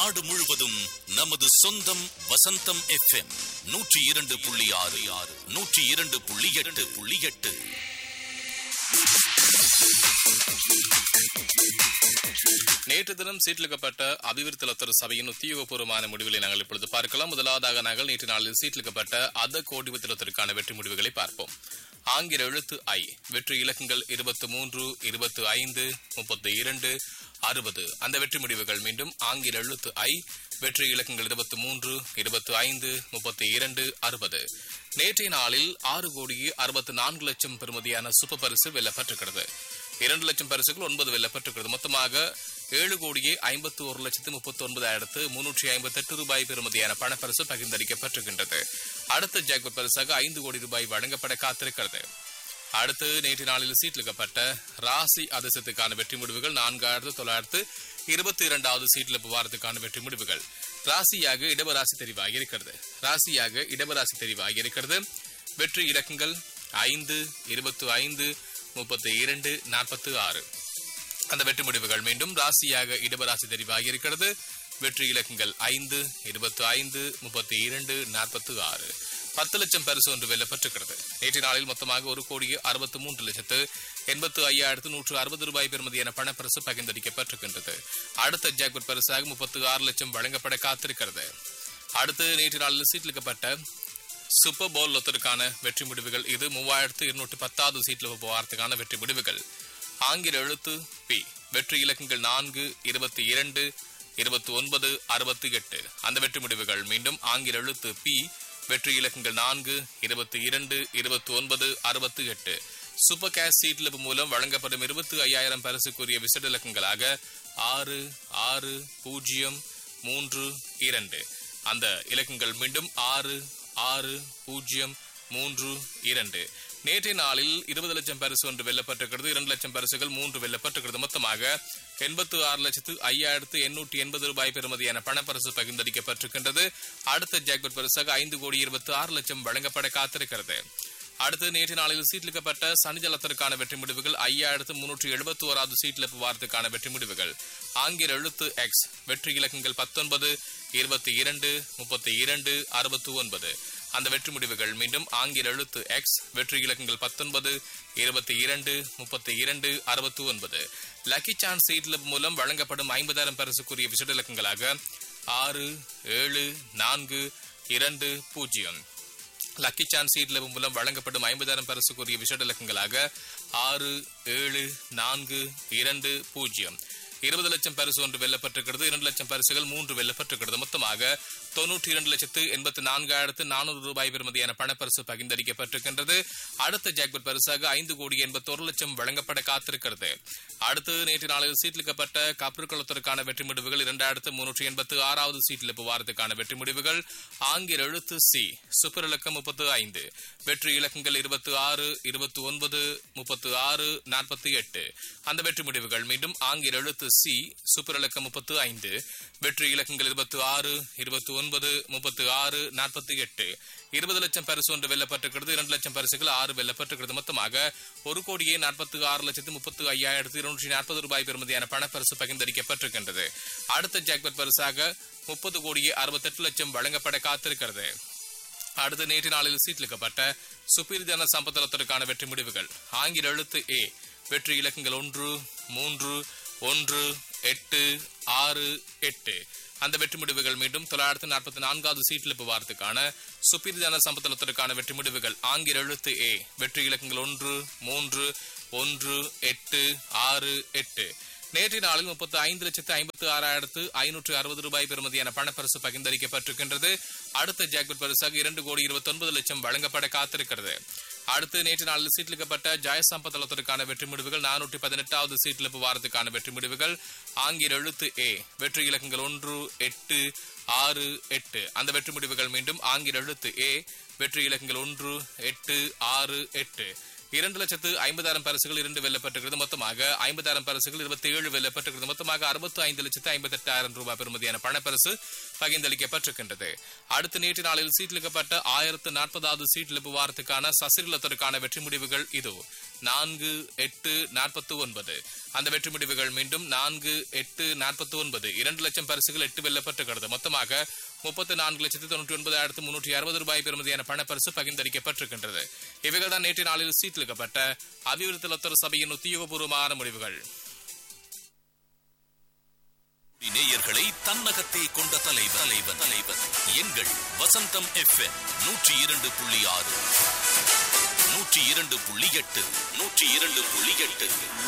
நாடு முழுவதும் நமது சொந்தம் வசந்தம் எஃப்எம் நூற்றி இரண்டு புள்ளி ஆறு ஆறு நூற்றி இரண்டு புள்ளி எட்டு புள்ளி எட்டு நேற்று தினம் சீட்டிலிக்கப்பட்ட அபிவிருத்தி லத்தர் சபையின் உத்தியோகபூர்வமான முடிவுகளை நாங்கள் இப்பொழுது பார்க்கலாம் முதலாவதாக நாங்கள் நேற்று நாளில் சீட்டிலிக்கப்பட்ட அத கோடிபத்திரத்திற்கான வெற்றி முடிவுகளை பார்ப்போம் ஆங்கில எழுத்து ஐ வெற்றி இலக்கங்கள் இருபத்தி மூன்று இருபத்தி ஐந்து முப்பத்தி இரண்டு அறுபது அந்த வெற்றி முடிவுகள் மீண்டும் ஆங்கில எழுத்து ஐ வெற்றி இலக்கங்கள் இருபத்தி மூன்று இருபத்தி ஐந்து முப்பத்தி இரண்டு அறுபது நேற்றைய நாளில் ஆறு கோடியே அறுபத்தி நான்கு லட்சம் பெறுமதியான சூப்பர் பரிசு வெல்லப்பட்டிருக்கிறது இரண்டு லட்சம் பரிசுகள் ஒன்பது வெல்லப்பட்டிருக்கிறது மொத்தமாக ஏழு கோடியே ஐம்பத்தி ஒரு லட்சத்து முப்பத்தி ஒன்பதாயிரத்து முன்னூற்றி ஐம்பத்தி எட்டு ரூபாய் பெறுமதியான பணப்பரிசு பகிர்ந்தளிக்கப்பட்டிருக்கின்றது அடுத்த ஜாக்பட் பரிசாக ஐந்து கோடி ரூபாய் வழங்கப்பட காத்திருக்கிறது அடுத்து நேற்று நாளில் சீட்டிலிக்கப்பட்ட ராசி அதிசயத்துக்கான வெற்றி முடிவுகள் நான்காயிரத்து தொள்ளாயிரத்து இருபத்தி இரண்டாவது சீட்டில் வாரத்துக்கான வெற்றி முடிவுகள் ராசியாக இடவராசி தெரிவாகி இருக்கிறது ராசியாக இடவராசி தெரிவாகி இருக்கிறது வெற்றி இலக்கங்கள் ஐந்து இருபத்தி ஐந்து முப்பத்தி இரண்டு நாற்பத்தி ஆறு அந்த வெற்றி முடிவுகள் மீண்டும் ராசியாக இடவராசி தெரிவாகி இருக்கிறது வெற்றி இலக்கங்கள் ஐந்து இருபத்தி ஐந்து முப்பத்தி இரண்டு நாற்பத்தி ஆறு பத்து லட்சம் பரிசு ஒன்று வெல்லப்பட்டிருக்கிறது நேற்று நாளில் மொத்தமாக ஒரு கோடியே அறுபத்தி மூன்று லட்சத்து எண்பத்து ஐயாயிரத்து நூற்று அறுபது ரூபாய் பெறுமதியான பணப்பரிசு பகிர்ந்தளிக்கப்பட்டிருக்கின்றது அடுத்த ஜாக்பட் பரிசாக முப்பத்து ஆறு லட்சம் வழங்கப்பட காத்திருக்கிறது அடுத்து நேற்று நாளில் சீட்டிலிக்கப்பட்ட சூப்பர் பவுல் லொத்தருக்கான வெற்றி முடிவுகள் இது மூவாயிரத்து இருநூற்று பத்தாவது சீட்டில் போவாரத்துக்கான வெற்றி முடிவுகள் ஆங்கில எழுத்து பி வெற்றி இலக்கங்கள் நான்கு இருபத்தி இரண்டு இருபத்தி ஒன்பது அறுபத்தி எட்டு அந்த வெற்றி முடிவுகள் மீண்டும் ஆங்கில எழுத்து பி வெற்றி இலக்கங்கள் நான்கு இருபத்தி இரண்டு இருபத்தி ஒன்பது அறுபத்தி எட்டு சூப்பர் கேஷ் சீட்லிப் மூலம் வழங்கப்படும் இருபத்தி ஐயாயிரம் பரிசுக்குரிய விசேட இலக்கங்களாக ஆறு ஆறு பூஜ்ஜியம் மூன்று இரண்டு அந்த இலக்கங்கள் மீண்டும் ஆறு ஆறு பூஜ்ஜியம் மூன்று இரண்டு நேற்றைய நாளில் இருபது லட்சம் பரிசு ஒன்று வெல்லப்பட்டிருக்கிறது இரண்டு லட்சம் பரிசுகள் மூன்று வெல்லப்பட்டிருக்கிறது மொத்தமாக எண்பத்து ஆறு லட்சத்து ஐயாயிரத்து எண்ணூற்றி எண்பது ரூபாய் பெறுமதியான பணப்பரிசு பகிர்ந்தளிக்கப்பட்டிருக்கின்றது அடுத்த ஜாக்பட் பரிசாக ஐந்து கோடி இருபத்தி ஆறு லட்சம் வழங்கப்பட காத்திருக்கிறது அடுத்து நேற்று நாளில் சீட்லிக்கப்பட்ட சனிஜலத்திற்கான வெற்றி முடிவுகள் ஐயாயிரத்து முன்னூற்றி எழுபத்தி ஓராவது சீட்லிப்பு வாரத்துக்கான வெற்றி முடிவுகள் ஆங்கில எழுத்து எக்ஸ் வெற்றி இலக்கங்கள் பத்தொன்பது இருபத்தி இரண்டு முப்பத்தி இரண்டு அறுபத்தி ஒன்பது அந்த வெற்றி முடிவுகள் மீண்டும் ஆங்கில எழுத்து எக்ஸ் வெற்றி இலக்கங்கள் பத்தொன்பது இருபத்தி இரண்டு முப்பத்தி இரண்டு அறுபத்தி ஒன்பது லக்கி சான்ஸ் சீட்லிப் மூலம் வழங்கப்படும் ஐம்பதாயிரம் பரிசுக்குரிய விசேட இலக்கங்களாக ஆறு ஏழு நான்கு இரண்டு பூஜ்ஜியம் லக்கி சான்ஸ் சீட்ல மூலம் வழங்கப்படும் ஐம்பதாயிரம் பரிசுக்குரிய விசேட இலக்கங்களாக ஆறு ஏழு நான்கு இரண்டு பூஜ்ஜியம் இருபது லட்சம் பரிசு ஒன்று வெல்லப்பட்டிருக்கிறது இரண்டு லட்சம் பரிசுகள் மூன்று வெல்லப்பட்டிருக்கிறது மொத்தமாக தொன்னூற்றி இரண்டு லட்சத்து எண்பத்தி நான்காயிரத்து நானூறு ரூபாய் பெறுமதியான பணப்பரிசு பகிர்ந்தளிக்கப்பட்டிருக்கின்றது அடுத்த ஜாக்பட் பரிசாக ஐந்து கோடி எண்பத்தொரு லட்சம் வழங்கப்பட காத்திருக்கிறது அடுத்து நேற்று நாளில் சீட்லிக்கப்பட்ட கப்பற்குளத்திற்கான வெற்றி முடிவுகள் இரண்டாயிரத்து முன்னூற்றி எண்பத்து ஆறாவது சீட்டில் வாரத்துக்கான வெற்றி முடிவுகள் ஆங்கில எழுத்து சி சூப்பர் இலக்கம் முப்பத்து ஐந்து வெற்றி இலக்கங்கள் இருபத்தி ஆறு இருபத்தி ஒன்பது முப்பத்து ஆறு நாற்பத்தி எட்டு அந்த வெற்றி முடிவுகள் மீண்டும் ஆங்கில எழுத்து சி சூப்பர் இலக்கம் முப்பத்து ஐந்து வெற்றி இலக்கங்கள் இருபத்தி ஆறு இருபத்தி ஒன்பது முப்பத்து ஆறு நாற்பத்தி எட்டு இருபது லட்சம் பரிசு ஒன்று வெல்லப்பட்டிருக்கிறது இரண்டு லட்சம் பரிசுகள் ஆறு வெல்லப்பட்டிருக்கிறது மொத்தமாக ஒரு கோடியே நாற்பத்தி ஆறு லட்சத்து முப்பத்து ஐயாயிரத்து இருநூற்றி நாற்பது ரூபாய் பெறுமதியான பணப்பரிசு பகிர்ந்தளிக்கப்பட்டிருக்கின்றது அடுத்த ஜாக்பட் பரிசாக முப்பது கோடியே அறுபத்தெட்டு லட்சம் வழங்கப்பட காத்திருக்கிறது அடுத்த நேற்று நாளில் சீட்லிக்கப்பட்ட சுப்பீர் ஜன சம்பத்தலத்திற்கான வெற்றி முடிவுகள் ஆங்கில எழுத்து ஏ வெற்றி இலக்கங்கள் ஒன்று மூன்று ஒன்று எட்டு ஆறு எட்டு அந்த வெற்றி முடிவுகள் மீண்டும் தொள்ளாயிரத்து நாற்பத்தி நான்காவது சீட்டில் வாரத்துக்கான சுப்பீர் ஜன சம்பத்தலத்திற்கான வெற்றி முடிவுகள் ஆங்கில எழுத்து ஏ வெற்றி இலக்கங்கள் ஒன்று மூன்று ஒன்று எட்டு ஆறு எட்டு நேற்றைய நாளில் முப்பத்தி ஐந்து லட்சத்து ஐம்பத்து ஆறாயிரத்து ஐநூற்று அறுபது ரூபாய் பெறுமதியான பணப்பரிசு பகிர்ந்தளிக்கப்பட்டிருக்கின்றது அடுத்த ஜாக்பட் பரிசாக இரண்டு கோடி இருபத்தி ஒன்பது லட்சம் வழங்கப்பட காத்திருக்கிறது அடுத்து நேற்று நாளில் சீட்லிக்கப்பட்ட ஜெயசம்பத்தலத்திற்கான வெற்றி முடிவுகள் நானூற்றி பதினெட்டாவது சீட்லிப்பு வாரத்துக்கான வெற்றி முடிவுகள் ஆங்கில எழுத்து ஏ வெற்றி இலக்கங்கள் ஒன்று எட்டு ஆறு எட்டு அந்த வெற்றி முடிவுகள் மீண்டும் ஆங்கில எழுத்து ஏ வெற்றி இலக்கங்கள் ஒன்று எட்டு ஆறு எட்டு இரண்டு லட்சத்து ஐம்பதாயிரம் பரிசுகள் இரண்டு வெல்லப்பட்டிருக்கிறது மொத்தமாக ஐம்பதாயிரம் பரிசுகள் இருபத்தி ஏழு வெல்லப்பட்டிருக்கிறது மொத்தமாக அறுபத்தி ஐந்து லட்சத்து ஐம்பத்தி எட்டாயிரம் ரூபாய் பெறுமதியான பணப்பரிசு பகிர்ந்தளிக்கப்பட்டிருக்கின்றது அடுத்த நேற்று நாளில் சீட்லிக்கப்பட்ட ஆயிரத்து நாற்பதாவது சீட்லிப்பு வாரத்துக்கான சசிரலத்திற்கான வெற்றி முடிவுகள் இது நான்கு எட்டு நாற்பத்தி ஒன்பது அந்த வெற்றி முடிவுகள் மீண்டும் நான்கு எட்டு நாற்பத்தி ஒன்பது இரண்டு லட்சம் பரிசுகள் எட்டு வெல்லப்பட்டிருக்கிறது மொத்தமாக முப்பத்தி நான்கு லட்சத்தி தொண்ணூற்றி ஒன்பதாயிரத்து முன்னூற்றி அறுபது ரூபாய் பெறுமதியான பணப்பரிசு பகிர்ந்தளிக்கப்பட்டிருக்கின்றது இவைகள் தான் நேற்று நாளில் சீட்டிலிக்கப்பட்ட அபிவிருத்தி லத்தர் சபையின் உத்தியோகபூர்வமான முடிவுகள் நேயர்களை தன்னகத்தே கொண்ட தலைவர் தலைவர் தலைவர் எங்கள் வசந்தம் எஃப்எம் நூற்றி இரண்டு புள்ளி ஆறு நூற்றி இரண்டு புள்ளி எட்டு நூற்றி இரண்டு புள்ளி எட்டு